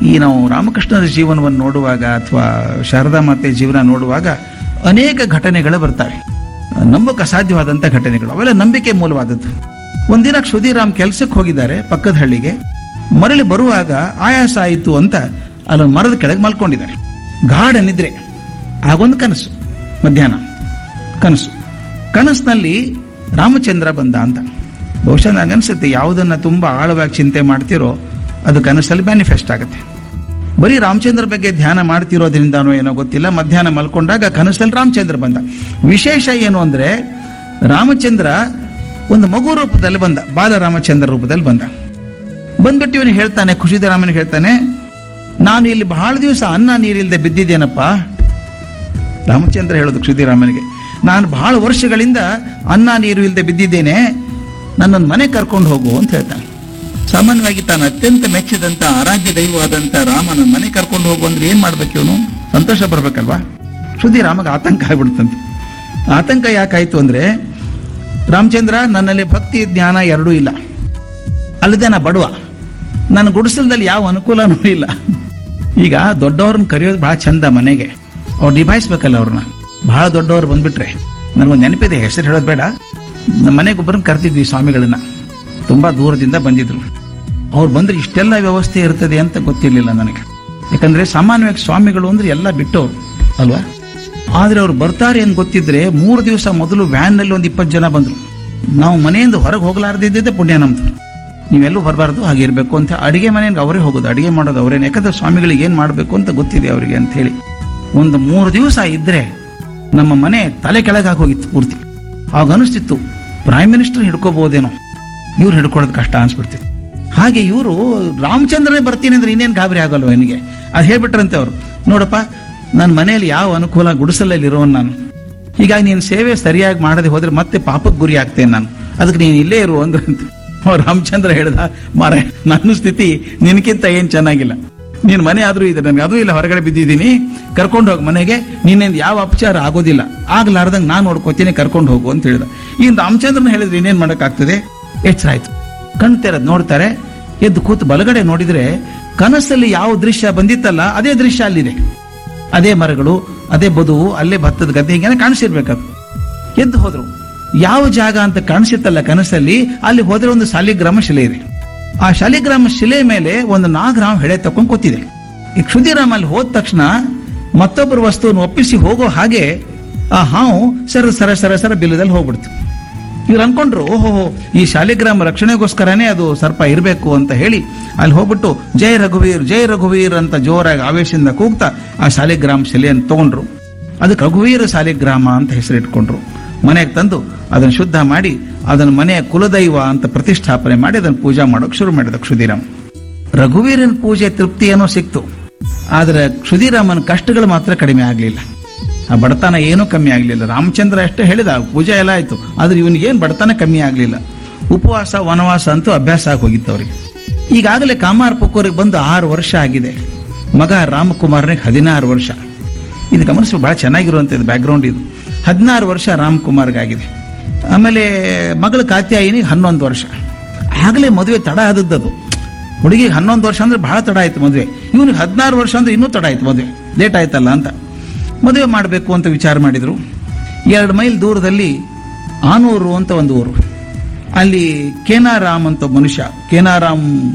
ಈ ನಾವು ರಾಮಕೃಷ್ಣರ ಜೀವನವನ್ನು ನೋಡುವಾಗ ಅಥವಾ ಶಾರದಾ ಮಾತೆ ಜೀವನ ನೋಡುವಾಗ ಅನೇಕ ಘಟನೆಗಳು ಬರ್ತವೆ ನಂಬಕ್ಕೆ ಅಸಾಧ್ಯವಾದಂಥ ಘಟನೆಗಳು ಅವೆಲ್ಲ ನಂಬಿಕೆ ಮೂಲವಾದದ್ದು ಒಂದಿನ ಕ್ಷುದಿರಾಮ್ ಕೆಲ್ಸಕ್ಕೆ ಹೋಗಿದ್ದಾರೆ ಪಕ್ಕದ ಹಳ್ಳಿಗೆ ಮರಳಿ ಬರುವಾಗ ಆಯಾಸ ಆಯಿತು ಅಂತ ಅಲ್ಲೊಂದು ಮರದ ಕೆಳಗೆ ಮಲ್ಕೊಂಡಿದ್ದಾರೆ ಗಾಢ ನಿದ್ರೆ ಆಗೊಂದು ಕನಸು ಮಧ್ಯಾಹ್ನ ಕನಸು ಕನಸಿನಲ್ಲಿ ರಾಮಚಂದ್ರ ಬಂದ ಅಂತ ಬಹುಶಃ ನನಗನ್ಸುತ್ತೆ ಯಾವುದನ್ನ ತುಂಬಾ ಆಳವಾಗಿ ಚಿಂತೆ ಮಾಡ್ತಿರೋ ಅದು ಕನಸಲ್ಲಿ ಮ್ಯಾನಿಫೆಸ್ಟ್ ಆಗುತ್ತೆ ಬರೀ ರಾಮಚಂದ್ರ ಬಗ್ಗೆ ಧ್ಯಾನ ಮಾಡ್ತಿರೋದ್ರಿಂದಾನೋ ಏನೋ ಗೊತ್ತಿಲ್ಲ ಮಧ್ಯಾಹ್ನ ಮಲ್ಕೊಂಡಾಗ ಕನಸಲ್ಲಿ ರಾಮಚಂದ್ರ ಬಂದ ವಿಶೇಷ ಏನು ಅಂದ್ರೆ ರಾಮಚಂದ್ರ ಒಂದು ಮಗು ರೂಪದಲ್ಲಿ ಬಂದ ಬಾಲ ರಾಮಚಂದ್ರ ರೂಪದಲ್ಲಿ ಬಂದ ಬಂದ್ಬಿಟ್ಟು ಇವನು ಹೇಳ್ತಾನೆ ಖುಷಿದರಾಮನಿಗೆ ಹೇಳ್ತಾನೆ ನಾನು ಇಲ್ಲಿ ಬಹಳ ದಿವಸ ಅನ್ನ ನೀರಿಲ್ಲದೆ ಬಿದ್ದಿದ್ದೇನಪ್ಪ ರಾಮಚಂದ್ರ ಹೇಳೋದು ಕ್ಷುದಿರಾಮನಿಗೆ ನಾನು ಬಹಳ ವರ್ಷಗಳಿಂದ ಅನ್ನ ನೀರು ಇಲ್ಲದೆ ಬಿದ್ದಿದ್ದೇನೆ ನನ್ನನ್ನು ಮನೆ ಕರ್ಕೊಂಡು ಹೋಗು ಅಂತ ಹೇಳ್ತಾನೆ ಸಾಮಾನ್ಯವಾಗಿ ತಾನು ಅತ್ಯಂತ ಮೆಚ್ಚಿದಂತ ಆರಾಧ್ಯ ದೈವವಾದಂತ ರಾಮನ ಮನೆ ಕರ್ಕೊಂಡು ಹೋಗು ಅಂದ್ರೆ ಏನ್ ಮಾಡ್ಬೇಕು ಇವನು ಸಂತೋಷ ಬರ್ಬೇಕಲ್ವಾ ಕ್ಷುದಿರಾಮಗೆ ಆತಂಕ ಆಗ್ಬಿಡ್ತಂತೆ ಆತಂಕ ಯಾಕಾಯ್ತು ಅಂದ್ರೆ ರಾಮಚಂದ್ರ ನನ್ನಲ್ಲಿ ಭಕ್ತಿ ಜ್ಞಾನ ಎರಡೂ ಇಲ್ಲ ಅಲ್ಲದೆ ನಾ ಬಡವ ನನ್ನ ಗುಡಿಸಲದಲ್ಲಿ ಯಾವ ಅನುಕೂಲನೂ ಇಲ್ಲ ಈಗ ದೊಡ್ಡವ್ರನ್ನ ಕರೆಯೋದು ಬಹಳ ಚಂದ ಮನೆಗೆ ಅವ್ರು ನಿಭಾಯಿಸ್ಬೇಕಲ್ಲ ಅವ್ರನ್ನ ಬಹಳ ದೊಡ್ಡವ್ರು ಬಂದ್ಬಿಟ್ರೆ ನನಗೊಂದು ನೆನಪಿದೆ ಹೆಸರು ಹೇಳೋದು ಬೇಡ ನಮ್ಮ ಮನೆಗೆ ಒಬ್ಬರನ್ನ ಕರ್ತಿದ್ವಿ ಸ್ವಾಮಿಗಳನ್ನ ತುಂಬಾ ದೂರದಿಂದ ಬಂದಿದ್ರು ಅವ್ರು ಬಂದ್ರೆ ಇಷ್ಟೆಲ್ಲ ವ್ಯವಸ್ಥೆ ಇರ್ತದೆ ಅಂತ ಗೊತ್ತಿರಲಿಲ್ಲ ನನಗೆ ಯಾಕಂದ್ರೆ ಸಾಮಾನ್ಯವಾಗಿ ಸ್ವಾಮಿಗಳು ಅಂದ್ರೆ ಎಲ್ಲ ಬಿಟ್ಟವ್ರು ಅಲ್ವಾ ಆದ್ರೆ ಅವ್ರು ಬರ್ತಾರೆ ಅಂತ ಗೊತ್ತಿದ್ರೆ ಮೂರು ದಿವಸ ಮೊದಲು ವ್ಯಾನ್ ನಲ್ಲಿ ಒಂದು ಇಪ್ಪತ್ತು ಜನ ಬಂದ್ರು ನಾವು ಮನೆಯಿಂದ ಹೊರಗೆ ಹೋಗ್ಲಾರ್ದಿದ್ದೆ ಪುಣ್ಯ ನಮ್ದು ನೀವೆಲ್ಲೂ ಬರಬಾರ್ದು ಹಾಗೆ ಇರಬೇಕು ಅಂತ ಅಡಿಗೆ ಮನೆಗೆ ಅವರೇ ಹೋಗೋದು ಅಡಿಗೆ ಮಾಡೋದು ಅವರೇನೆ ಯಾಕಂದ್ರೆ ಸ್ವಾಮಿಗಳಿಗೆ ಏನ್ ಮಾಡಬೇಕು ಅಂತ ಗೊತ್ತಿದೆ ಅವರಿಗೆ ಅಂತ ಹೇಳಿ ಒಂದು ಮೂರು ದಿವಸ ಇದ್ರೆ ನಮ್ಮ ಮನೆ ತಲೆ ಕೆಳಗಾಗಿ ಹೋಗಿತ್ತು ಪೂರ್ತಿ ಆಗ ಅನಿಸ್ತಿತ್ತು ಪ್ರೈಮ್ ಮಿನಿಸ್ಟರ್ ಹಿಡ್ಕೋಬಹುದೇನೋ ಇವ್ರು ಹಿಡ್ಕೊಳ್ಳೋದು ಕಷ್ಟ ಅನ್ಸ್ಬಿಡ್ತಿತ್ತು ಹಾಗೆ ಇವರು ರಾಮಚಂದ್ರನೇ ಬರ್ತೀನಿ ಅಂದ್ರೆ ಇನ್ನೇನು ಗಾಬರಿ ಆಗಲ್ವ ನನಗೆ ಅದು ಹೇಳ್ಬಿಟ್ರಂತೆ ಅವರು ನೋಡಪ್ಪ ನನ್ನ ಮನೆಯಲ್ಲಿ ಯಾವ ಅನುಕೂಲ ಗುಡಿಸಲಲ್ಲಿ ಇರೋನ್ ನಾನು ಹೀಗಾಗಿ ನೀನು ಸೇವೆ ಸರಿಯಾಗಿ ಮಾಡದೆ ಹೋದ್ರೆ ಮತ್ತೆ ಪಾಪಕ್ಕೆ ಗುರಿ ಆಗ್ತೇನೆ ನಾನು ಅದಕ್ಕೆ ನೀನು ಇಲ್ಲೇ ಇರು ಅಂದ್ರಂತೆ ಅವ್ರು ರಾಮಚಂದ್ರ ಹೇಳ್ದ ಮಾರ ನನ್ನ ಸ್ಥಿತಿ ನಿನಕ್ಕಿಂತ ಏನ್ ಚೆನ್ನಾಗಿಲ್ಲ ನೀನ್ ಮನೆ ಆದ್ರೂ ಇದೆ ನನಗೆ ಅದು ಇಲ್ಲ ಹೊರಗಡೆ ಬಿದ್ದಿದ್ದೀನಿ ಕರ್ಕೊಂಡು ಹೋಗಿ ಮನೆಗೆ ನಿನ್ನಿಂದ ಯಾವ ಅಪಚಾರ ಆಗೋದಿಲ್ಲ ಆಗ್ಲಾರ್ದಂಗೆ ನಾನು ನೋಡ್ಕೋತೀನಿ ಕರ್ಕೊಂಡು ಹೋಗು ಅಂತ ಹೇಳಿದ ಈ ರಾಮಚಂದ್ರನ ಹೇಳಿದ್ರೆ ಇನ್ನೇನ್ ಮಾಡಕ್ಕಾಗ್ತದೆ ಎಚ್ಚರ ಆಯ್ತು ಕಣ್ ತೆರದ್ ನೋಡ್ತಾರೆ ಎದ್ದು ಕೂತು ಬಲಗಡೆ ನೋಡಿದ್ರೆ ಕನಸಲ್ಲಿ ಯಾವ ದೃಶ್ಯ ಬಂದಿತ್ತಲ್ಲ ಅದೇ ದೃಶ್ಯ ಅಲ್ಲಿದೆ ಅದೇ ಮರಗಳು ಅದೇ ಬದುವು ಅಲ್ಲೇ ಭತ್ತದ ಗದ್ದೆ ಹೀಗೇನೆ ಕಾಣಿಸಿರ್ಬೇಕದು ಎದ್ದು ಹೋದ್ರು ಯಾವ ಜಾಗ ಅಂತ ಕಾಣಿಸುತ್ತಲ್ಲ ಕನಸಲ್ಲಿ ಅಲ್ಲಿ ಹೋದ್ರೆ ಒಂದು ಶಾಲಿಗ್ರಾಮ ಶಿಲೆ ಇದೆ ಆ ಶಾಲಿಗ್ರಾಮ ಶಿಲೆ ಮೇಲೆ ಒಂದು ನಾಗರಾಮ್ ಹೆಡೆ ತಕೊಂಡ್ ಕೂತಿದೆ ಈ ಕ್ಷುದಿರಾಮ್ ಅಲ್ಲಿ ಹೋದ ತಕ್ಷಣ ಮತ್ತೊಬ್ಬರ ವಸ್ತುವನ್ನು ಒಪ್ಪಿಸಿ ಹೋಗೋ ಹಾಗೆ ಆ ಹಾವು ಸರ ಸರ ಸರ ಸರ ಬಿಲ್ಲದಲ್ಲಿ ಹೋಗ್ಬಿಡ್ತು ಇವ್ರು ಅನ್ಕೊಂಡ್ರು ಓಹೋ ಈ ಶಾಲಿಗ್ರಾಮ ರಕ್ಷಣೆಗೋಸ್ಕರನೇ ಅದು ಸರ್ಪ ಇರಬೇಕು ಅಂತ ಹೇಳಿ ಅಲ್ಲಿ ಹೋಗ್ಬಿಟ್ಟು ಜೈ ರಘುವೀರ್ ಜೈ ರಘುವೀರ್ ಅಂತ ಜೋರಾಗಿ ಆವೇಶದಿಂದ ಕೂಗ್ತಾ ಆ ಶಾಲಿಗ್ರಾಮ ಶಿಲೆಯನ್ನು ತಗೊಂಡ್ರು ಅದಕ್ಕೆ ರಘುವೀರ ಶಾಲಿಗ್ರಾಮ ಅಂತ ಹೆಸರಿಟ್ಕೊಂಡ್ರು ಮನೆಗೆ ತಂದು ಅದನ್ನು ಶುದ್ಧ ಮಾಡಿ ಅದನ್ನು ಮನೆಯ ಕುಲದೈವ ಅಂತ ಪ್ರತಿಷ್ಠಾಪನೆ ಮಾಡಿ ಅದನ್ನು ಪೂಜಾ ಮಾಡೋಕೆ ಶುರು ಮಾಡಿದ ಕ್ಷುದಿರಾಮ್ ರಘುವೀರನ ಪೂಜೆ ತೃಪ್ತಿ ಏನೋ ಸಿಕ್ತು ಆದ್ರೆ ಕ್ಷುದಿರಾಮನ ಕಷ್ಟಗಳು ಮಾತ್ರ ಕಡಿಮೆ ಆಗಲಿಲ್ಲ ಆ ಬಡತನ ಏನೂ ಕಮ್ಮಿ ಆಗಲಿಲ್ಲ ರಾಮಚಂದ್ರ ಅಷ್ಟೇ ಹೇಳಿದ ಪೂಜೆ ಎಲ್ಲ ಆಯ್ತು ಆದ್ರೆ ಇವನಿಗೇನು ಬಡತನ ಕಮ್ಮಿ ಆಗಲಿಲ್ಲ ಉಪವಾಸ ವನವಾಸ ಅಂತೂ ಅಭ್ಯಾಸ ಆಗಿ ಹೋಗಿತ್ತು ಅವ್ರಿಗೆ ಈಗಾಗಲೇ ಕಾಮಾರ್ ಪುಕ್ಕೂರಿಗೆ ಬಂದು ಆರು ವರ್ಷ ಆಗಿದೆ ಮಗ ರಾಮಕುಮಾರನಿಗೆ ಹದಿನಾರು ವರ್ಷ ಇದು ಗಮನಿಸಿ ಬಹಳ ಚೆನ್ನಾಗಿರುವಂಥದ್ದು ಬ್ಯಾಕ್ಗ್ರೌಂಡ್ ಇದು ಹದಿನಾರು ವರ್ಷ ರಾಮ್ಕುಮಾರ್ಗಾಗಿದೆ ಆಮೇಲೆ ಮಗಳ ಕಾತ್ಯಾಯಿನಿಗೆ ಹನ್ನೊಂದು ವರ್ಷ ಆಗಲೇ ಮದುವೆ ತಡ ಆದದ್ದು ಹುಡುಗಿಗೆ ಹನ್ನೊಂದು ವರ್ಷ ಅಂದ್ರೆ ಬಹಳ ತಡ ಆಯ್ತು ಮದುವೆ ಇವನಿಗೆ ಹದಿನಾರು ವರ್ಷ ಅಂದ್ರೆ ಇನ್ನೂ ತಡ ಆಯ್ತು ಮದುವೆ ಲೇಟ್ ಆಯ್ತಲ್ಲ ಅಂತ ಮದುವೆ ಮಾಡಬೇಕು ಅಂತ ವಿಚಾರ ಮಾಡಿದ್ರು ಎರಡು ಮೈಲ್ ದೂರದಲ್ಲಿ ಆನೂರು ಅಂತ ಒಂದು ಊರು ಅಲ್ಲಿ ಕೇನಾರಾಮ್ ಅಂತ ಒಬ್ಬ ಮನುಷ್ಯ ಕೇನಾರಾಮ್